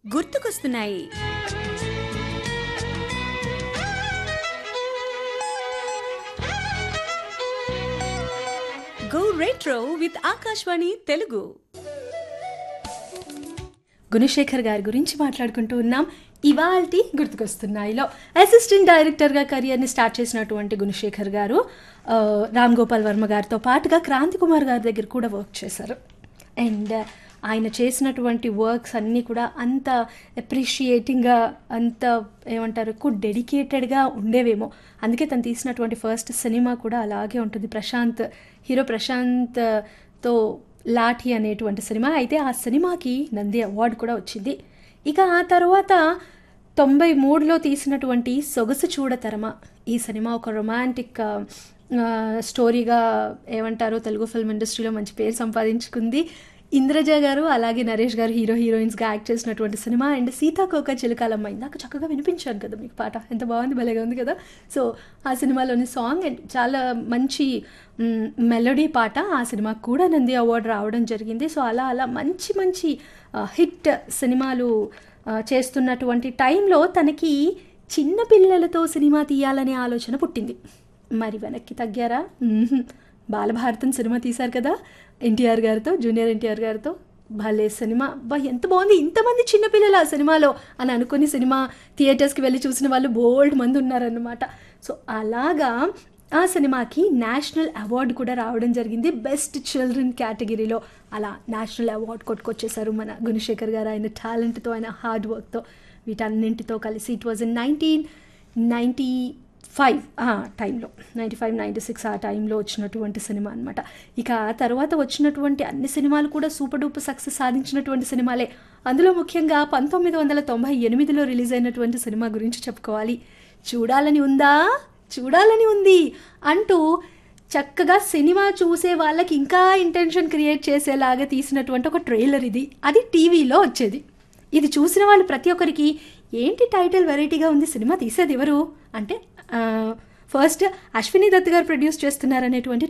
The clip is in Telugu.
గుర్తుకొస్తున్నాయి go retro with Akashvani Telugu Gunasekhar గారి గురించి మాట్లాడుకుంటూ ఉన్నాం ఇవాల్టి గుర్తుకొస్తున్నాయిలో అసిస్టెంట్ డైరెక్టర్గా కెరియర్ని స్టార్ట్ చేసినటువంటి గుణశేఖర్ గారు ఆ, రామ్ గోపాల్ వర్మ గారితో పాటుగా క్రాంతి కుమార్ గారి దగ్గర కూడా వర్క్ చేశారు అండ్ ఆయన చేసినటువంటి వర్క్స్ అన్నీ కూడా అంత అప్రిషియేటింగ్గా అంత ఏమంటారు ఎక్కువ డెడికేటెడ్గా ఉండేవేమో అందుకే తను తీసినటువంటి ఫస్ట్ సినిమా కూడా అలాగే ఉంటుంది ప్రశాంత్ హీరో ప్రశాంత్తో లాఠీ అనేటువంటి సినిమా అయితే ఆ సినిమాకి నంది అవార్డు కూడా వచ్చింది ఇక ఆ తర్వాత తొంభై మూడులో తీసినటువంటి సొగసు చూడతరమ ఈ సినిమా ఒక రొమాంటిక్ ఆ, స్టోరీగా ఏమంటారు తెలుగు ఫిల్మ్ ఇండస్ట్రీలో మంచి పేరు సంపాదించుకుంది ఇంద్రజ గారు అలాగే నరేష్ గారు హీరో హీరోయిన్స్గా యాక్ట్ చేసినటువంటి సినిమా అండ్ సీతాకోక చిలుకాలమ్మ ఇందాక చక్కగా వినిపించాను కదా మీకు పాట ఎంత బాగుంది భలేగా ఉంది కదా సో ఆ సినిమాలోని సాంగ్ అండ్ చాలా మంచి మెలోడీ పాట ఆ సినిమాకు కూడా నంది అవార్డు రావడం జరిగింది సో అలా అలా మంచి మంచి హిట్ సినిమాలు ఆ, చేస్తున్నటువంటి టైంలో తనకి చిన్న పిల్లలతో సినిమా తీయాలనే ఆలోచన పుట్టింది మరి వెనక్కి తగ్గారా మ్మ్హ్మ్. బాలభారతం సినిమా తీశారు కదా ఎన్టీఆర్ గారితో జూనియర్ ఎన్టీఆర్ గారితో భలే సినిమా బా ఎంత బాగుంది ఇంతమంది చిన్నపిల్లలు ఆ సినిమాలో అని అనుకుని సినిమా థియేటర్స్కి వెళ్ళి చూసిన వాళ్ళు బోల్డ్ మంది ఉన్నారన్నమాట సో అలాగా ఆ సినిమాకి నేషనల్ అవార్డు కూడా రావడం జరిగింది బెస్ట్ చిల్డ్రన్ కేటగిరీలో అలా నేషనల్ అవార్డు కొట్టుకొచ్చేసారు మన గుణశేఖర్ గారు ఆయన టాలెంట్తో ఆయన హార్డ్ వర్క్తో వీటన్నింటితో కలిసి it was in nineteen ninety five ఆ టైంలో నైంటీ ఫైవ్ నైంటీ సిక్స్ ఆ టైంలో వచ్చినటువంటి సినిమా అనమాట ఇక ఆ తర్వాత వచ్చినటువంటి అన్ని సినిమాలు కూడా సూపర్ డూపర్ సక్సెస్ సాధించినటువంటి సినిమాలే అందులో ముఖ్యంగా పంతొమ్మిది వందల తొంభై ఎనిమిదిలో రిలీజ్ అయినటువంటి సినిమా గురించి చెప్పుకోవాలి చూడాలని ఉందా చూడాలని ఉంది అంటూ చక్కగా సినిమా చూసే వాళ్ళకి ఇంకా ఇంటెన్షన్ క్రియేట్ చేసేలాగా తీసినటువంటి ఒక ట్రైలర్ ఇది అది టీవీలో వచ్చేది ఇది చూసిన వాళ్ళు ప్రతి ఒక్కరికి ఏంటి టైటిల్ వెరైటీగా ఉంది సినిమా తీసేది ఎవరు అంటే ఫస్ట్ అశ్విని దత్ గారు ప్రొడ్యూస్ చేస్తున్నారనేటువంటి